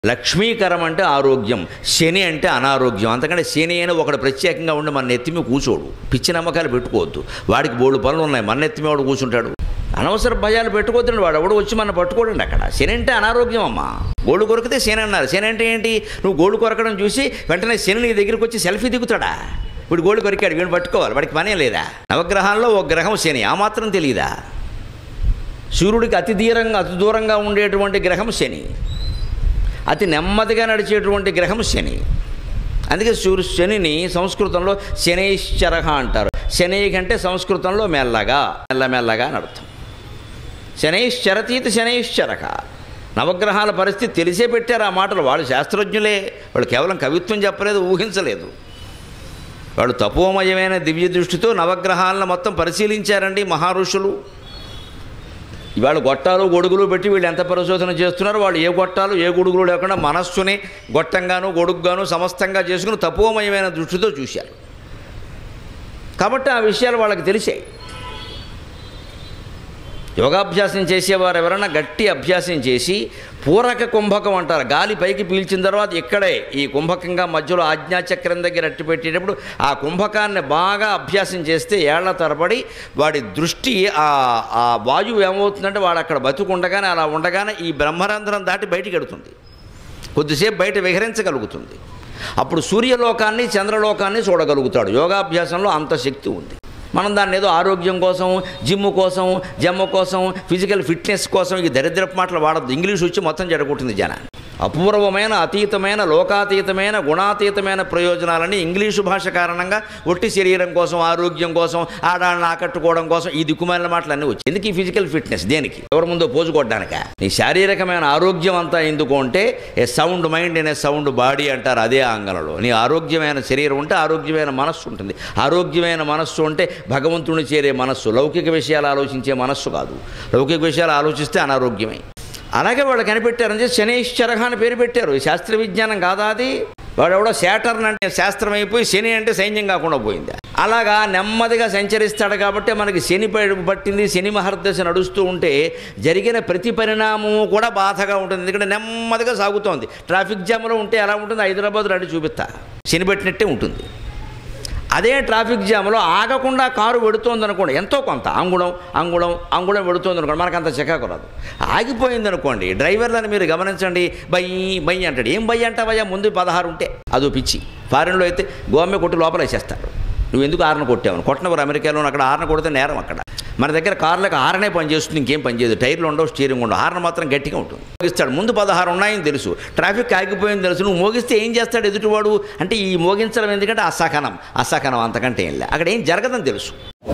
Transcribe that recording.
లక్ష్మీకరం అంటే ఆరోగ్యం శని అంటే అనారోగ్యం అంతకంటే శని అయినా ఒకడు ప్రత్యేకంగా ఉండి మన నెత్తిమి కూర్చోడు పిచ్చి నమ్మకాలు పెట్టుకోవద్దు వాడికి బోడు పనులు ఉన్నాయి మన నెత్తిమి వాడు కూర్చుంటాడు అనవసర భయాలు పెట్టుకోవద్దండి వాడు ఎవడు వచ్చి మన పట్టుకోడండి అక్కడ శని అంటే అనారోగ్యం అమ్మా గోళ్ళు కొరికితే శని అన్నారు శని అంటే ఏంటి నువ్వు గోళ్ళు కొరకడం చూసి వెంటనే శని నీ దగ్గరికి వచ్చి సెల్ఫీ దిగుతాడా ఇప్పుడు గోళ్ళు కొరికాడు వీడు పట్టుకోవాలి వాడికి పనే లేదా నవగ్రహాల్లో ఒక గ్రహం శని ఆ మాత్రం తెలియదా సూర్యుడికి అతి దూరంగా అతి దూరంగా ఉండేటువంటి గ్రహం శని అతి నెమ్మదిగా నడిచేటువంటి గ్రహం శని అందుకే సూర్యు శనిని సంస్కృతంలో శనైశ్చర అంటారు శని కంటే సంస్కృతంలో మెల్లగా మెల్లమెల్లగా అని అర్థం శనైశ్చరతీత శనైశ్చరక నవగ్రహాల పరిస్థితి తెలిసే పెట్టారు ఆ మాటలు వాళ్ళు శాస్త్రజ్ఞులే వాళ్ళు కేవలం కవిత్వం చెప్పలేదు ఊహించలేదు వాళ్ళు తపోమయమైన దివ్య దృష్టితో నవగ్రహాలను మొత్తం పరిశీలించారండి మహారుషులు ఇవాళ గొట్టాలు గొడుగులు పెట్టి వీళ్ళు ఎంత పరిశోధన చేస్తున్నారు వాళ్ళు ఏ గొట్టాలు ఏ గొడుగులు లేకుండా మనస్సుని గొట్టంగాను గొడుగ్గాను సమస్తంగా చేసుకుని తపోమయమైన దృష్టితో చూశారు కాబట్టి ఆ విషయాలు వాళ్ళకి తెలిసాయి యోగాభ్యాసం చేసేవారు ఎవరైనా గట్టి అభ్యాసం చేసి పూరక కుంభకం అంటారు గాలి పైకి పీల్చిన తర్వాత ఇక్కడే ఈ కుంభకంగా మధ్యలో ఆజ్ఞాచక్రం దగ్గర అట్టి పెట్టేటప్పుడు ఆ కుంభకాన్ని బాగా అభ్యాసం చేస్తే ఏళ్ల తరబడి వాడి దృష్టి ఆ ఆ వాయువు ఏమవుతుందంటే వాడు అక్కడ బతుకుండగానే అలా ఉండగానే ఈ బ్రహ్మరంధ్రం దాటి బయటికి ఎడుతుంది కొద్దిసేపు బయట విహరించగలుగుతుంది అప్పుడు సూర్యలోకాన్ని చంద్రలోకాన్ని చూడగలుగుతాడు యోగాభ్యాసంలో అంత శక్తి ఉంది మనం దాన్ని ఏదో ఆరోగ్యం కోసం జిమ్ కోసం జమ్మ కోసం ఫిజికల్ ఫిట్నెస్ కోసం ఈ దరిద్రపు మాటలు వాడద్దు ఇంగ్లీష్ వచ్చి మొత్తం జడగొట్టింది జనాన్ని అపూర్వమైన అతీతమైన లోకాతీతమైన గుణాతీతమైన ప్రయోజనాలని ఇంగ్లీషు భాష కారణంగా ఒట్టి శరీరం కోసం ఆరోగ్యం కోసం ఆడాళ్ళని ఆకట్టుకోవడం కోసం ఈ దిక్కుమాలిన మాటలు అన్నీ వచ్చాయి ఎందుకు ఈ ఫిజికల్ ఫిట్నెస్ దేనికి ఎవరి ముందో పోజు కొట్టడానిక నీ శారీరకమైన ఆరోగ్యం అంతా ఎందుకు అంటే ఏ సౌండ్ మైండ్ అనే సౌండ్ బాడీ అంటారు అదే ఆంగలలో నీ ఆరోగ్యమైన శరీరం ఉంటే ఆరోగ్యమైన మనస్సు ఉంటుంది ఆరోగ్యమైన మనస్సు అంటే భగవంతుని చేరే మనస్సు లౌకిక విషయాలు ఆలోచించే మనస్సు కాదు లౌకిక విషయాలు ఆలోచిస్తే అనారోగ్యమే అలాగే వాళ్ళు కనిపెట్టారని చెప్పి శనైశ్చరహ అని పేరు పెట్టారు ఈ శాస్త్ర విజ్ఞానం కాదా అది వాడు ఎవడో శాటర్న్ అంటే శాస్త్రం అయిపోయి శని అంటే సైన్యం కాకుండా పోయింది అలాగా నెమ్మదిగా సంచరిస్తాడు కాబట్టి మనకి శని పై- పట్టింది శని మహర్దశ నడుస్తూ ఉంటే జరిగిన ప్రతి పరిణామము కూడా బాధగా ఉంటుంది ఎందుకంటే నెమ్మదిగా సాగుతోంది ట్రాఫిక్ జామ్లో ఉంటే ఎలా ఉంటుంది హైదరాబాద్ రెడీ చూపిస్తా శని పెట్టినట్టే ఉంటుంది అదే ట్రాఫిక్ జామ్లో ఆగకుండా కారు వెడుతోంది అనుకోండి ఎంతో కొంత అంగుళం అంగుళం అంగుళం వెడుతోంది అనుకోండి మనకు అంత చికాకు రాదు ఆగిపోయింది అనుకోండి డ్రైవర్లను మీరు గమనించండి బై బై అంటాడు ఏం బై అంటావయ్యా ముందు పదహారు ఉంటే అదో పిచ్చి ఫారెన్లో అయితే గోమె కొట్టి లోపల వేసేస్తాడు నువ్వు ఎందుకు ఆరన కొట్టావు కొట్టినవారు అమెరికాలో అక్కడ ఆరన కొడితే నేరం అక్కడ మన దగ్గర కార్లకు హారనే పనిచేస్తుంది ఇంకేం పనిచేయదు టైర్లు ఉండవు స్టీరింగ్ ఉండవు హార్న్ మాత్రం గట్టిగా ఉంటుంది మోగిస్తాడు ముందు పదహారు ఉన్నాయని తెలుసు ట్రాఫిక్ ఆగిపోయింది తెలుసు నువ్వు మోగిస్తే ఏం చేస్తాడు ఎదుటివాడు అంటే ఈ మోగించడం ఎందుకంటే అసహనం అసహనం అంతకంటే ఏం లే అక్కడ ఏం జరగదని తెలుసు